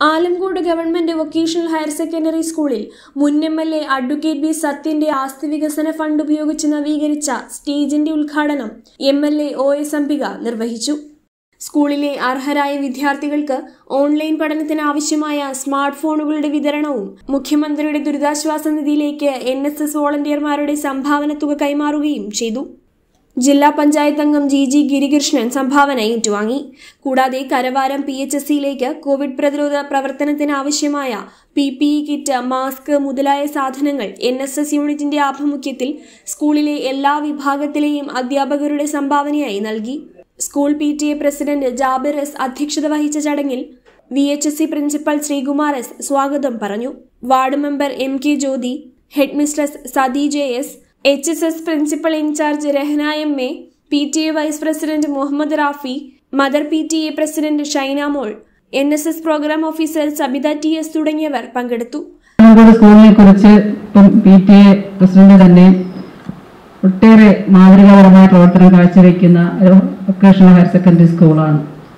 Alamcode government vocational higher secondary സ്കൂളിൽ മുൻ M L A advocate B സത്യന്റെ ആസ്തി വികസന ഫണ്ട് ഉപയോഗിച്ച് നവീകരിച്ച സ്റ്റേജിന്റെ ഉദ്ഘാടനം M L A O S Ambika നിർവഹിച്ചു സ്കൂളിലെ അർഹരായ വിദ്യാർത്ഥികൾക്ക് ഓൺലൈൻ പഠനത്തിന് ആവശ്യമായ സ്മാർട്ട് ഫോണുകളുടെ വിതരണവും മുഖ്യമന്ത്രിയുടെ ദുരിതാശ്വാസ നിധിയിലേക്ക് എൻ എസ് എസ് വോളണ്ടിയർമാരുടെ സംഭാവന തുക കൈമാറുകയും ചെയ്തു ജില്ലാ പഞ്ചായത്ത് അംഗം ജി ജി ഗിരികൃഷ്ണൻ സംഭാവന ഏറ്റുവാങ്ങി കൂടാതെ കരവാരം പി എച്ച് എസ് സിയിലേക്ക് കോവിഡ് പ്രതിരോധ പ്രവർത്തനത്തിന് ആവശ്യമായ P P E kit mask മുതലായ സാധനങ്ങൾ എൻ എസ് എസ് യൂണിറ്റിന്റെ ആഭിമുഖ്യത്തിൽ സ്കൂളിലെ എല്ലാ വിഭാഗത്തിലെയും അധ്യാപകരുടെ സംഭാവനയായി നൽകി school P T A president Jabir S അധ്യക്ഷത വഹിച്ച ചടങ്ങിൽ V H S C principal Sreekumar S സ്വാഗതം പറഞ്ഞു ward member M K Jyothi head mistress Sathi J S H S S principal in charge Rahana M A P T A vice president Muhammad Rafi mother P T A president Shainamol N S S program officer Sabitha T S തുടങ്ങിയവർ പങ്കെടുത്തു നമ്മുടെ സ്കൂളിനെ കുറിച്ച് ഇപ്പം P T A president തന്നെ ഒട്ടേറെ മാതൃകാപരമായ പ്രവർത്തനം കാഴ്ചവെക്കുന്ന ഒരു വൊക്കേഷണൽ ഹയർ സെക്കൻഡറി സ്കൂളാണ്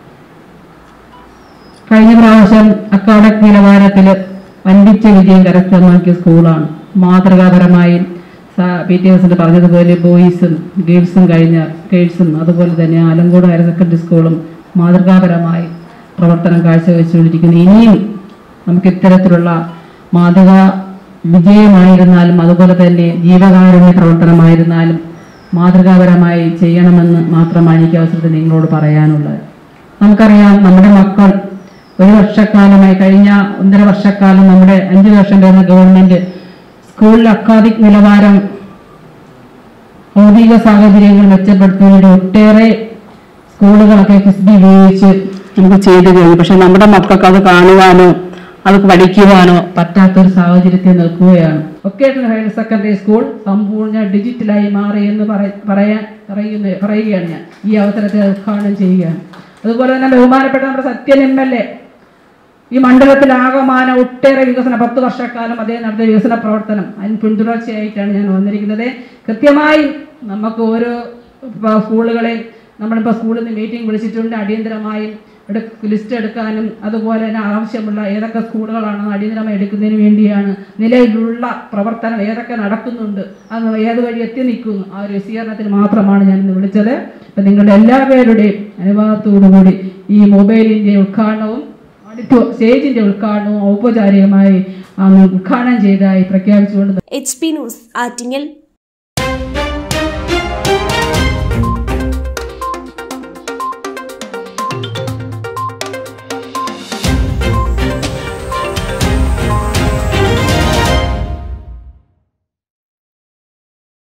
കഴിഞ്ഞ പ്രാവശ്യം അക്കാഡമിക് നിലവാരത്തിൽ വൻപിച്ച വിജയം കരസ്ഥമാക്കിയ സ്കൂളാണ് മാതൃകാപരമായി പി ടി എസിന്റെ പറഞ്ഞതുപോലെ ബോയ്സും ഗേൾസും കഴിഞ്ഞ ഗേൾസും അതുപോലെ തന്നെ ആലങ്കോട് ഹയർ സെക്കൻഡറി സ്കൂളും മാതൃകാപരമായി പ്രവർത്തനം കാഴ്ചവെച്ചുകൊണ്ടിരിക്കുന്നു ഇനിയും നമുക്ക് ഇത്തരത്തിലുള്ള മാതൃകാ വിജയമായിരുന്നാലും അതുപോലെ തന്നെ ജീവകാരുണ്യ പ്രവർത്തനമായിരുന്നാലും മാതൃകാപരമായി ചെയ്യണമെന്ന് മാത്രമാണ് എനിക്ക് അവസരത്തിൽ നിങ്ങളോട് പറയാനുള്ളത് നമുക്കറിയാം നമ്മുടെ മക്കൾ ഒരു വർഷക്കാലമായി കഴിഞ്ഞ ഒന്നര വർഷക്കാലം നമ്മുടെ അഞ്ചു വർഷം കഴിഞ്ഞ ഗവൺമെന്റ് സ്കൂളിൽ അക്കാദിക് നിലവാരം ഭൗതിക സാഹചര്യങ്ങൾ മെച്ചപ്പെടുത്തുന്നതിന് ഒട്ടേറെ സ്കൂളുകളൊക്കെ കിസ്ബി ഉപയോഗിച്ച് നമുക്ക് ചെയ്തു കഴിഞ്ഞു പക്ഷെ നമ്മുടെ മക്കൾക്ക് അത് കാണുവാനോ അത് പഠിക്കുവാനോ പറ്റാത്തൊരു സാഹചര്യത്തിൽ നിൽക്കുകയാണ് വൊക്കേഷണൽ ഹയർ സെക്കൻഡറി സ്കൂൾ സമ്പൂർണ്ണ ഡിജിറ്റലായി മാറി എന്ന് പറയ- പറയാൻ പറയുന്ന പറയുകയാണ് ഞാൻ ഈ അവസരത്തിൽ ഉദ്ഘാടനം ചെയ്യുകയാണ് അതുപോലെ തന്നെ ബഹുമാനപ്പെട്ട നമ്മുടെ സത്യൻ എം എൽ എ ഈ മണ്ഡലത്തിൽ ആകമാന ഒട്ടേറെ വികസന പത്ത് വർഷക്കാലം അദ്ദേഹം നടത്തിയ വികസന പ്രവർത്തനം അതിന് പിന്തുടർച്ചയായിട്ടാണ് ഞാൻ വന്നിരിക്കുന്നത് കൃത്യമായി നമുക്ക് ഓരോ ഇപ്പൊ സ്കൂളുകളെ നമ്മളിപ്പോൾ സ്കൂളിൽ നിന്ന് മീറ്റിംഗ് വിളിച്ചിട്ടുണ്ട് അടിയന്തരമായും എടുക്ക ലിസ്റ്റ് എടുക്കാനും അതുപോലെ തന്നെ ആവശ്യമുള്ള ഏതൊക്കെ സ്കൂളുകളാണെന്ന് അടിയന്തരമായി എടുക്കുന്നതിന് വേണ്ടിയാണ് നിലവിലുള്ള പ്രവർത്തനം ഏതൊക്കെ നടക്കുന്നുണ്ട് അത് ഏത് വഴി എത്തി നിൽക്കുന്നു ആ ഒരു വിശീകരണത്തിന് മാത്രമാണ് ഞാൻ ഇന്ന് വിളിച്ചത് അപ്പം നിങ്ങളുടെ എല്ലാവരുടെയും അനുവാദത്തോടുകൂടി ഈ മൊബൈലിൻ്റെ ഉദ്ഘാടനവും അടുത്ത സ്റ്റേജിന്റെ ഉദ്ഘാടനവും ഔപചാരികമായി ആ, ഉദ്ഘാടനം ചെയ്തതായി പ്രഖ്യാപിച്ചുകൊണ്ട് എച്ച് പി ന്യൂസ് ആറ്റിങ്ങൽ